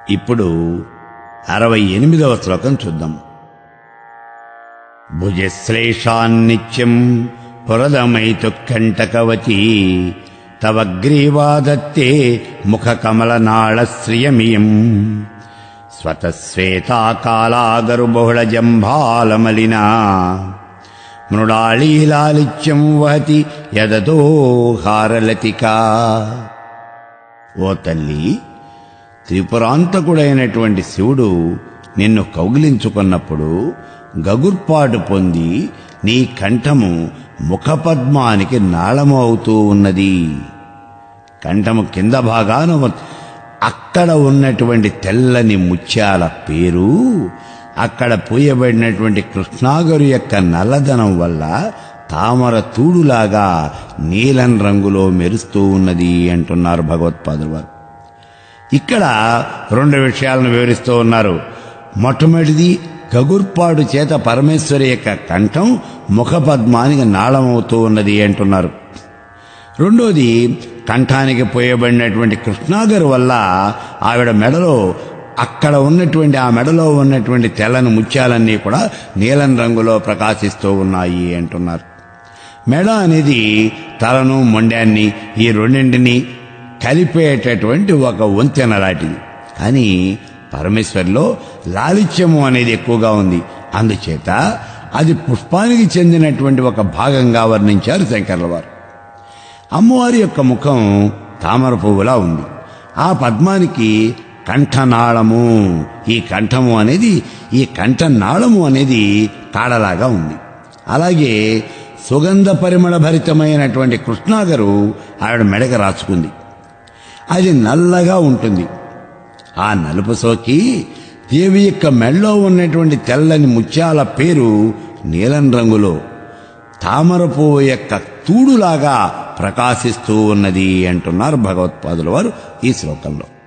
ఇప్పుడు అరవై ఎనిమిదవ శ్లోకం చూద్దాం భుజశ్లేషాన్నిత్యం పురదమైతు కంటకవతి తవ గ్రీవాదత్తే ముఖ కమలనాళ శ్రియమియం స్వతశ్వేతాకాలాగరు బహుళ జంభాలమలినా మృడాళీలాలిత్యం వహతి యదతో హారలతికా ఓ తల్లి త్రిపురాంతకుడైనటువంటి శివుడు నిన్ను కౌగిలించుకున్నప్పుడు గగుర్పాటు పొంది నీ కంఠము ముఖపద్మానికి నాళము అవుతూ ఉన్నది కంఠము కింద భాగాన అక్కడ ఉన్నటువంటి తెల్లని ముత్యాల పేరు అక్కడ పూయబడినటువంటి కృష్ణాగరు యొక్క నల్లదనం వల్ల తామర తూడులాగా నీలం రంగులో మెరుస్తూ ఉన్నది అంటున్నారు భగవత్పాదులు వారు ఇక్కడ రెండు విషయాలను వివరిస్తూ ఉన్నారు మొట్టమొదటిది గగుర్పాడు చేత పరమేశ్వరి యొక్క కంఠం ముఖపద్మానికి నాళమవుతూ ఉన్నది అంటున్నారు రెండోది కంఠానికి పోయబడినటువంటి కృష్ణాగర్ వల్ల ఆవిడ మెడలో అక్కడ ఉన్నటువంటి ఆ మెడలో ఉన్నటువంటి తెల్లని ముత్యాలన్నీ కూడా నీలం రంగులో ప్రకాశిస్తూ ఉన్నాయి అంటున్నారు మెడ అనేది తలను మొండాన్ని ఈ రెండింటిని కలిపేటటువంటి ఒక వంతెన లాంటిది కానీ పరమేశ్వరిలో లాలిత్యము అనేది ఎక్కువగా ఉంది అందుచేత అది పుష్పానికి చెందినటువంటి ఒక భాగంగా వర్ణించారు శంకర్ల వారు అమ్మవారి యొక్క ముఖం తామర పువ్వులా ఉంది ఆ పద్మానికి కంఠనాళము ఈ కంఠము అనేది ఈ కంఠనాళము అనేది కాడలాగా ఉంది అలాగే సుగంధ పరిమళ భరితమైనటువంటి కృష్ణాగరు ఆవిడ మెడక రాచుకుంది అది నల్లగా ఉంటుంది ఆ నలుపు సోకి దేవి యొక్క మెడలో ఉన్నటువంటి తెల్లని ముత్యాల పేరు నీలం రంగులో తామర పువ్వు యొక్క తూడులాగా ప్రకాశిస్తూ ఉన్నది అంటున్నారు భగవత్పాదుల వారు ఈ శ్లోకంలో